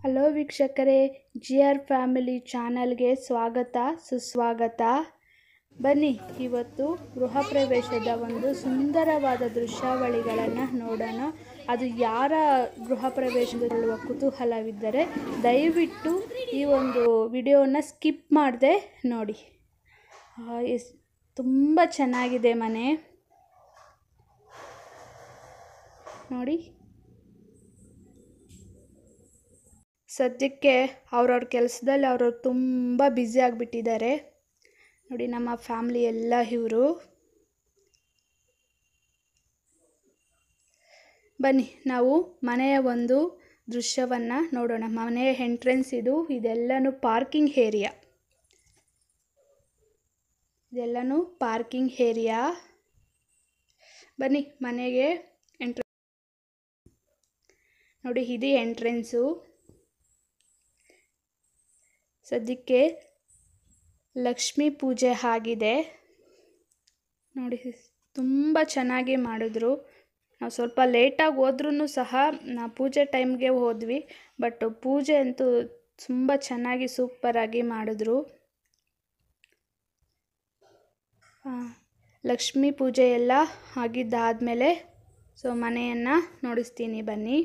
Hello ವೀಕ್ಷಕರೇ G R family ಚಾನಲ್ಗೆ ಸ್ವಾಗತ ಸುಸ್ವಾಗತ ಬನ್ನಿ ಇವತ್ತು ಗೃಹ ಪ್ರವೇಶದ ಒಂದು ಸುಂದರವಾದ ದೃಶ್ಯಾವಳಿಗಳನ್ನು ನೋಡೋಣ ಅದು ಯಾರ ಗೃಹ ಪ್ರವೇಶದಲ್ಲಿರುವ ಕುತೂಹಲವಿದ್ದರೆ ದಯವಿಟ್ಟು ಈ ಒಂದು ವಿಡಿಯೋನ ಸ್ಕಿಪ್ ಮಾಡದೆ ನೋಡಿ ಆ, ಎಸ್ ತುಂಬ ಚೆನ್ನಾಗಿದೆ ಮನೆ ನೋಡಿ ಸದ್ಯಕ್ಕೆ ಅವ್ರವ್ರ ಕೆಲಸದಲ್ಲಿ ಅವರು ತುಂಬ ಬ್ಯುಸಿ ಆಗಿಬಿಟ್ಟಿದ್ದಾರೆ ನೋಡಿ ನಮ್ಮ ಫ್ಯಾಮ್ಲಿ ಎಲ್ಲ ಇವರು ಬನ್ನಿ ನಾವು ಮನೆಯ ಒಂದು ದೃಶ್ಯವನ್ನು ನೋಡೋಣ ಮನೆಯ ಎಂಟ್ರೆನ್ಸ್ ಇದು ಇದೆಲ್ಲನೂ ಪಾರ್ಕಿಂಗ್ ಏರಿಯಾ ಇದೆಲ್ಲನೂ ಪಾರ್ಕಿಂಗ್ ಏರಿಯಾ ಬನ್ನಿ ಮನೆಗೆ ಎಂಟ್ರೆ ನೋಡಿ ಇದು ಎಂಟ್ರೆನ್ಸು ಸದ್ಯಕ್ಕೆ ಲಕ್ಷ್ಮೀ ಪೂಜೆ ಆಗಿದೆ ನೋಡಿ ತುಂಬ ಚೆನ್ನಾಗಿ ಮಾಡಿದ್ರು ನಾವು ಸ್ವಲ್ಪ ಲೇಟಾಗಿ ಹೋದ್ರೂ ಸಹ ನಾವು ಪೂಜೆ ಟೈಮ್ಗೆ ಹೋದ್ವಿ ಬಟ್ ಪೂಜೆ ಅಂತೂ ತುಂಬ ಚೆನ್ನಾಗಿ ಸೂಪರಾಗಿ ಮಾಡಿದ್ರು ಆ, ಲಕ್ಷ್ಮೀ ಪೂಜೆ ಎಲ್ಲ ಆಗಿದ್ದಾದಮೇಲೆ ಸೊ ಮನೆಯನ್ನು ನೋಡಿಸ್ತೀನಿ ಬನ್ನಿ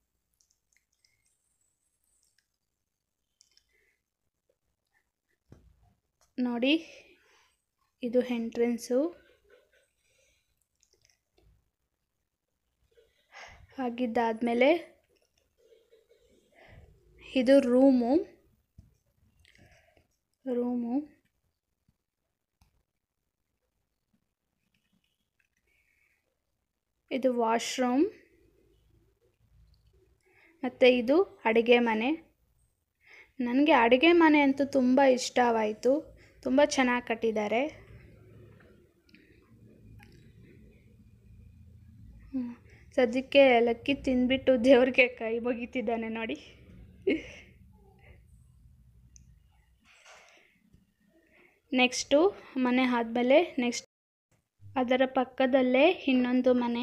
ನೋಡಿ ಇದು ಎಂಟ್ರೆನ್ಸು ಆಗಿದ್ದಾದಮೇಲೆ ಇದು ರೂಮು ರೂಮು ಇದು ವಾಶ್ರೂಮ್ ಮತ್ತು ಇದು ಅಡುಗೆ ಮನೆ ನನಗೆ ಅಡುಗೆ ಮನೆ ಅಂತೂ ತುಂಬ ಇಷ್ಟವಾಯಿತು ತುಂಬ ಚೆನ್ನಾಗಿ ಕಟ್ಟಿದ್ದಾರೆ ಹ್ಮ್. ಸದ್ಯಕ್ಕೆ ಲಕ್ಕಿ ತಿಂದ್ಬಿಟ್ಟು ದೇವ್ರಿಗೆ ಕೈ ಮುಗಿತಿದ್ದಾನೆ ನೋಡಿ ನೆಕ್ಸ್ಟು ಮನೆ ಆದಮೇಲೆ ನೆಕ್ಸ್ಟ್ ಅದರ ಪಕ್ಕದಲ್ಲೇ ಇನ್ನೊಂದು ಮನೆ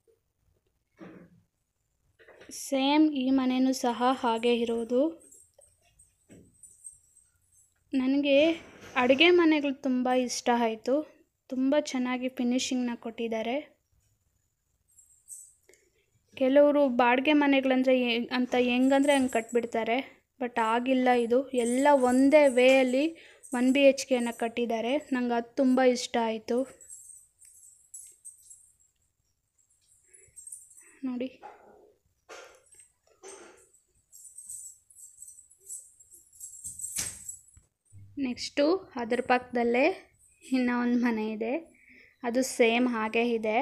ಸೇಮ್ ಈ ಮನೆಯೂ ಸಹ ಹಾಗೆ ಇರೋದು ನನಗೆ ಅಡುಗೆ ಮನೆಗಳು ತುಂಬ ಇಷ್ಟ ಆಯಿತು ತುಂಬ ಚೆನ್ನಾಗಿ ಫಿನಿಶಿಂಗ್ನ ಕೊಟ್ಟಿದ್ದಾರೆ ಕೆಲವರು ಬಾಡಿಗೆ ಮನೆಗಳಂದರೆ ಹೆ- ಅಂತ ಹೆಂಗಂದ್ರೆ ಹಂಗೆ ಕಟ್ಬಿಡ್ತಾರೆ ಬಟ್ ಆಗಿಲ್ಲ ಇದು ಎಲ್ಲ ಒಂದೇ ವೇಯಲ್ಲಿ ಒನ್ ಬಿ ಎಚ್ ಕೆನ ಕಟ್ಟಿದ್ದಾರೆ ನಂಗೆ ಅದು ತುಂಬ ಇಷ್ಟ ಆಯಿತು ನೋಡಿ ನೆಕ್ಸ್ಟು ಅದ್ರ ಪಕ್ಕದಲ್ಲೇ ಇನ್ನೂ ಒಂದು ಮನೆ ಇದೆ ಅದು ಸೇಮ್ ಹಾಗೆ ಇದೆ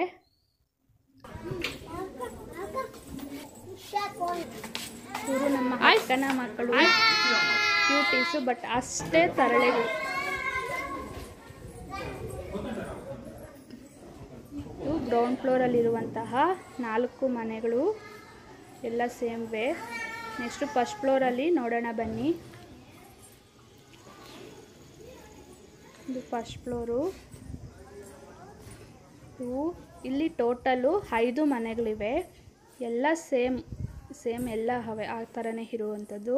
ಇವರು ನಮ್ಮ ಅಕ್ಕನ ಮಕ್ಕಳು ಕ್ಯೂಟೀಸು ಬಟ್ ಅಷ್ಟೇ ತರಳೆಗಳು ಇದು ಗ್ರೌಂಡ್ ಫ್ಲೋರಲ್ಲಿರುವಂತಹ ನಾಲ್ಕು ಮನೆಗಳು ಎಲ್ಲ ಸೇಮ್ ವೇ ನೆಕ್ಸ್ಟು ಫಸ್ಟ್ ಫ್ಲೋರಲ್ಲಿ ನೋಡೋಣ ಬನ್ನಿ ಇದು ಫಸ್ಟ್ ಫ್ಲೋರು ಇವು ಇಲ್ಲಿ ಟೋಟಲು ಐದು ಮನೆಗಳಿವೆ ಎಲ್ಲ ಸೇಮ್ ಸೇಮ್ ಎಲ್ಲ ಅವೆ ಆ ಥರನೇ ಇರುವಂಥದ್ದು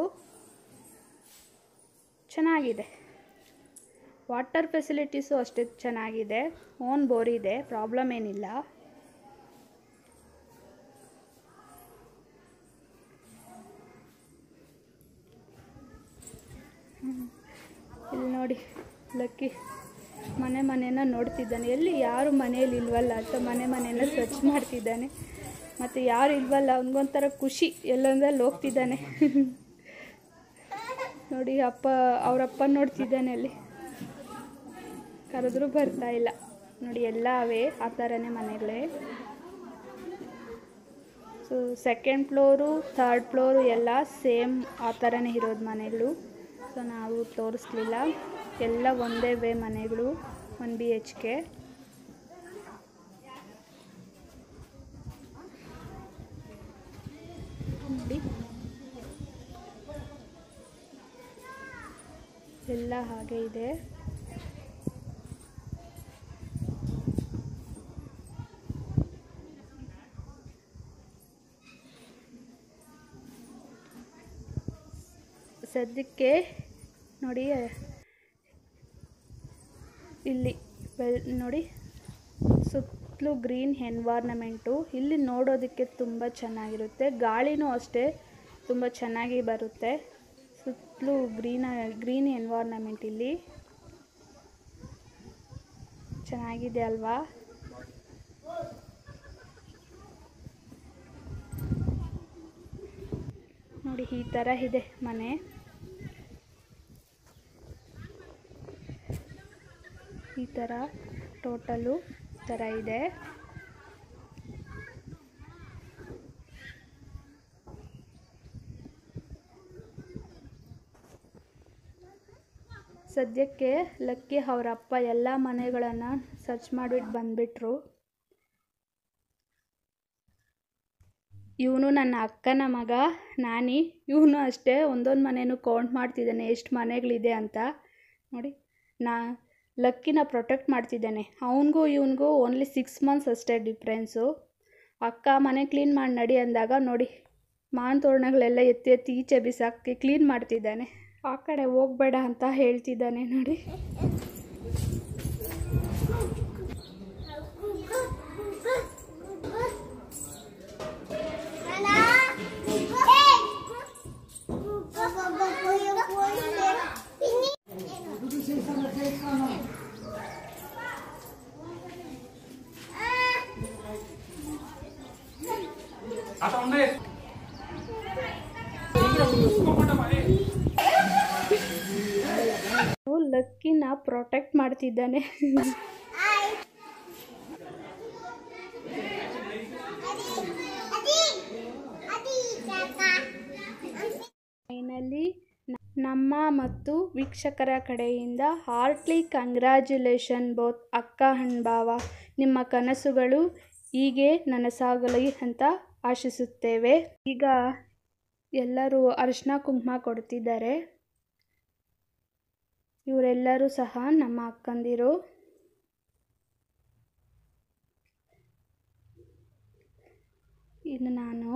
ಚೆನ್ನಾಗಿದೆ ವಾಟರ್ ಫೆಸಿಲಿಟೀಸು ಅಷ್ಟೇ ಚೆನ್ನಾಗಿದೆ ಓನ್ ಬೋರ್ ಇದೆ ಪ್ರಾಬ್ಲಮ್ ಏನಿಲ್ಲ ಹ್ಮ್. ಇಲ್ಲಿ ನೋಡಿ ಲಕ್ಕಿ ಮನೆ ಮನೆನ ನೋಡ್ತಿದ್ದಾನೆ ಎಲ್ಲಿ ಯಾರು ಮನೆಯಲ್ಲಿ ಇಲ್ವಲ್ಲ ಅಂತ ಮನೆ ಮನೆಯನ್ನ ಸ್ವಚ್ಛ ಮಾಡ್ತಿದ್ದಾನೆ ಮತ್ತು ಯಾರು ಇಲ್ವಲ್ಲ ಅವನಿಗೊಂಥರ ಖುಷಿ ಎಲ್ಲಂದ್ರೆ ಅಲ್ಲಿ ಹೋಗ್ತಿದ್ದಾನೆ ನೋಡಿ ಅಪ್ಪ ಅವರಪ್ಪ ನೋಡ್ತಿದ್ದಾನೆ ಅಲ್ಲಿ ಕರೆದ್ರೂ ಬರ್ತಾ ಇಲ್ಲ ನೋಡಿ ಎಲ್ಲ ಅವೇ ಆ ಥರನೇ ಮನೆಗಳೇ so second floor third floor ಎಲ್ಲ ಸೇಮ್ ಆ ಥರನೇ ಇರೋದು ಮನೆಗಳು ಸೊ ನಾವು ತೋರಿಸ್ಲಿಲ್ಲ ಎಲ್ಲ ಒಂದೇ ವೇ ಮನೆಗಳು ಒನ್ ಬಿ ಎಚ್ ಕೆ ನೋಡಿ ಎಲ್ಲ ಹಾಗೆ ಇದೆ ಸದ್ಯಕ್ಕೆ ನೋಡಿ ಇಲ್ಲಿ ವೆಲ್ ನೋಡಿ ಸುತ್ತಲೂ ಗ್ರೀನ್ ಎನ್ವಾರ್ನಮೆಂಟು ಇಲ್ಲಿ ನೋಡೋದಕ್ಕೆ ತುಂಬ ಚೆನ್ನಾಗಿರುತ್ತೆ ಗಾಳಿನೂ ಅಷ್ಟೇ ತುಂಬ ಚೆನ್ನಾಗಿ ಬರುತ್ತೆ ಸುತ್ತಲೂ ಗ್ರೀನ ಗ್ರೀನ್ ಎನ್ವಾರ್ನಮೆಂಟ್ ಇಲ್ಲಿ ಚೆನ್ನಾಗಿದೆ ಅಲ್ವಾ ನೋಡಿ ಈ ಥರ ಇದೆ ಮನೆ ಈ ಥರ ಟೋಟಲು ಥರ ಇದೆ ಸದ್ಯಕ್ಕೆ ಲಕ್ಕಿ ಅವರ ಅಪ್ಪ ಎಲ್ಲ ಮನೆಗಳನ್ನು ಸರ್ಚ್ ಮಾಡಿಬಿಟ್ಟು ಬಂದುಬಿಟ್ರು ಇವನು ನನ್ನ ಅಕ್ಕನ ಮಗ ನಾನಿ ಇವನು ಅಷ್ಟೇ ಒಂದೊಂದು ಮನೆಯೂ ಕೌಂಟ್ ಮಾಡ್ತಿದ್ದಾನೆ ಎಷ್ಟು ಮನೆಗಳಿದೆ ಅಂತ ನೋಡಿ ನಾ ಲಕ್ಕಿನ ಪ್ರೊಟೆಕ್ಟ್ ಮಾಡ್ತಿದ್ದಾನೆ ಅವನಿಗೂ ಇವನಿಗೂ ಓನ್ಲಿ ಸಿಕ್ಸ್ ಮಂತ್ಸ್ ಅಷ್ಟೇ ಡಿಫ್ರೆನ್ಸು ಅಕ್ಕ ಮನೆ ಕ್ಲೀನ್ ಮಾಡಿ ನಡಿ ಅಂದಾಗ ನೋಡಿ ಮಾವಿನ ತೋರಣಗಳೆಲ್ಲ ಎತ್ತಿ ಎತ್ತಿ ಈಚೆ ಬಿಸಾಕಿ ಕ್ಲೀನ್ ಮಾಡ್ತಿದ್ದಾನೆ ಆ ಕಡೆ ಹೋಗ್ಬೇಡ ಅಂತ ಹೇಳ್ತಿದ್ದಾನೆ ನೋಡಿ आता ఉండే ಅವ್ನು ಲಕ್ಕಿನ ಪ್ರೊಟೆಕ್ಟ್ ಮಾಡ್ತಿದ್ದಾನೆ ಫೈನಲಿ ನಮ್ಮ ಮತ್ತು ವೀಕ್ಷಕರ ಕಡೆಯಿಂದ ಹಾರ್ಟ್ಲಿ ಕಂಗ್ರ್ಯಾಚುಲೇಷನ್ ಬೋತ್ ಅಕ್ಕ ಅಂಡ್ ಭಾವ ನಿಮ್ಮ ಕನಸುಗಳು ಹೀಗೆ ನನಸಾಗಲಿ ಅಂತ ಆಶಿಸುತ್ತೇವೆ ಈಗ ಎಲ್ಲರೂ ಅರಿಶಿನ ಕುಂಕುಮ ಕೊಡ್ತಿದ್ದಾರೆ ಇವರೆಲ್ಲರೂ ಸಹ ನಮ್ಮ ಅಕ್ಕಂದಿರು ಇನ್ನು ನಾನು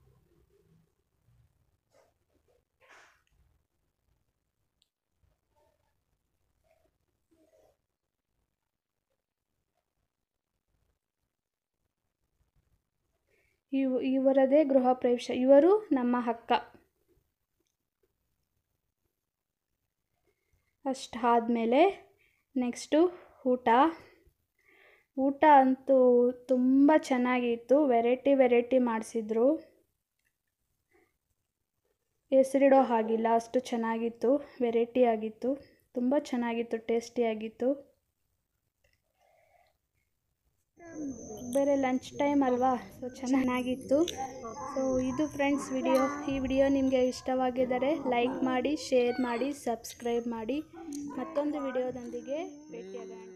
ಇವ್ ಇವರದೇ ಗೃಹ ಪ್ರವೇಶ ಇವರು ನಮ್ಮ ಅಕ್ಕ ಅಷ್ಟಾದಮೇಲೆ ನೆಕ್ಸ್ಟು ಊಟ ಊಟ ಅಂತೂ ತುಂಬ ಚೆನ್ನಾಗಿತ್ತು ವೆರೈಟಿ ವೆರೈಟಿ ಮಾಡಿಸಿದ್ರು ಹೆಸರಿಡೋ ಹಾಗಿಲ್ಲ ಅಷ್ಟು ಚೆನ್ನಾಗಿತ್ತು ವೆರೈಟಿ ಆಗಿತ್ತು ತುಂಬ ಚೆನ್ನಾಗಿತ್ತು ಟೇಸ್ಟಿಯಾಗಿತ್ತು ಬೇರೆ ಲಂಚ್ ಟೈಮ್ ಅಲ್ವಾ ಸೊ ಚೆನ್ನಾಗಿತ್ತು ಸೊ ಇದು ಫ್ರೆಂಡ್ಸ್ ವಿಡಿಯೋ ಈ ವಿಡಿಯೋ ನಿಮಗೆ ಇಷ್ಟವಾಗಿದ್ದರೆ ಲೈಕ್ ಮಾಡಿ ಶೇರ್ ಮಾಡಿ ಸಬ್ಸ್ಕ್ರೈಬ್ ಮಾಡಿ ಮತ್ತೊಂದು ವಿಡಿಯೋದೊಂದಿಗೆ ಭೇಟಿಯಾಗೋಣ